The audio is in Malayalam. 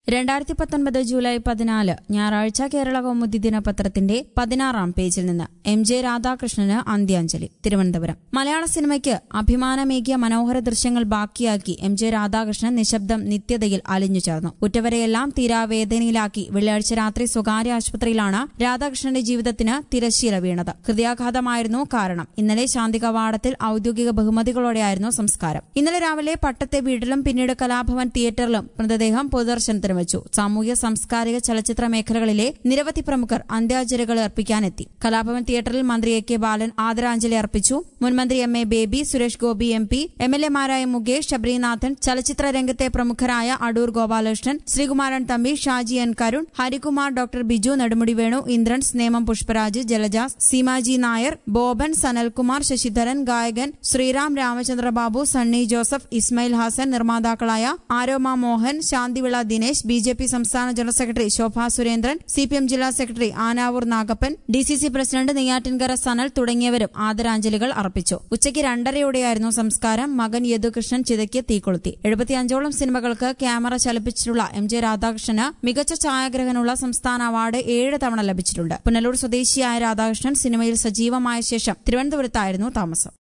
രണ്ടായിരത്തി പത്തൊൻപത് ജൂലൈ പതിനാല് ഞായറാഴ്ച കേരള കൗമുദി ദിനപത്രത്തിന്റെ പതിനാറാം പേജിൽ നിന്ന് എം ജെ രാധാകൃഷ്ണന് അന്ത്യാഞ്ജലി തിരുവനന്തപുരം മലയാള സിനിമയ്ക്ക് അഭിമാനമേകിയ മനോഹര ദൃശ്യങ്ങൾ ബാക്കിയാക്കി എം ജെ രാധാകൃഷ്ണൻ നിശബ്ദം നിത്യതയിൽ അലിഞ്ഞു ചേർന്നു ഉറ്റവരെയെല്ലാം തീരാവേദനയിലാക്കി വെള്ളിയാഴ്ച രാത്രി സ്വകാര്യ ആശുപത്രിയിലാണ് രാധാകൃഷ്ണന്റെ ജീവിതത്തിന് തിരശ്ശീല വീണത് ഹൃദയാഘാതമായിരുന്നു കാരണം ഇന്നലെ ശാന്തി കവാടത്തിൽ ഔദ്യോഗിക ബഹുമതികളോടെയായിരുന്നു സംസ്കാരം ഇന്നലെ രാവിലെ പട്ടത്തെ വീട്ടിലും പിന്നീട് കലാഭവൻ തിയേറ്ററിലും മൃതദേഹം പൊതുദർശനത്തിന് വെച്ചു സാമൂഹ്യ സാംസ്കാരിക ചലച്ചിത്ര മേഖലകളിലെ നിരവധി പ്രമുഖർ അന്ത്യാഞ്ജലികൾ അർപ്പിക്കാനെത്തി കലാഭവൻ തിയേറ്ററിൽ മന്ത്രി എ കെ ബാലൻ ആദരാഞ്ജലി അർപ്പിച്ചു മുൻമന്ത്രി M A Baby Suresh Gopi M P M L എമാരായ മുകേഷ് ശബരിനാഥൻ ചലച്ചിത്ര രംഗത്തെ പ്രമുഖരായ അടൂർ ഗോപാലകൃഷ്ണൻ ശ്രീകുമാരൻ തമ്പി ഷാജി എൻ കരുൺ ഹരികുമാർ ഡോക്ടർ ബിജു നെടുമുടി വേണു ഇന്ദ്രൻസ് നേമം പുഷ്പരാജ് ജലജ സീമാജി നായർ ബോബൻ സനൽകുമാർ ശശിധരൻ ഗായകൻ ശ്രീറാം രാമചന്ദ്ര ബാബു സണ്ണി ജോസഫ് ഇസ്മയിൽ ഹാസൻ നിർമ്മാതാക്കളായ Aroma Mohan Shanthivila Dinesh B J P സംസ്ഥാന general secretary Sobha Surendran C P M ജില്ലാ secretary Anavoor Nagappan D C C president Neyyattinkara Sanal തുടങ്ങിയവരും ആദരാഞ്ജലികൾ അർപ്പിച്ചു ഉച്ചയ്ക്ക് രണ്ടരയോടെയായിരുന്നു സംസ്കാരം മകൻ യദുകൃഷ്ണൻ ചിതയ്ക്ക് തീകൊളുത്തി എഴുപത്തിയഞ്ചോളം സിനിമകൾക്ക് ക്യാമറ ചലിപ്പിച്ചിട്ടുള്ള എം ജെ രാധാകൃഷ്ണന് മികച്ച ഛായാഗ്രഹനുള്ള സംസ്ഥാന അവാർഡ് ഏഴ് തവണ ലഭിച്ചിട്ടുണ്ട് പുനലൂർ സ്വദേശിയായ രാധാകൃഷ്ണൻ സിനിമയിൽ സജീവമായ ശേഷം തിരുവനന്തപുരത്തായിരുന്നു താമസം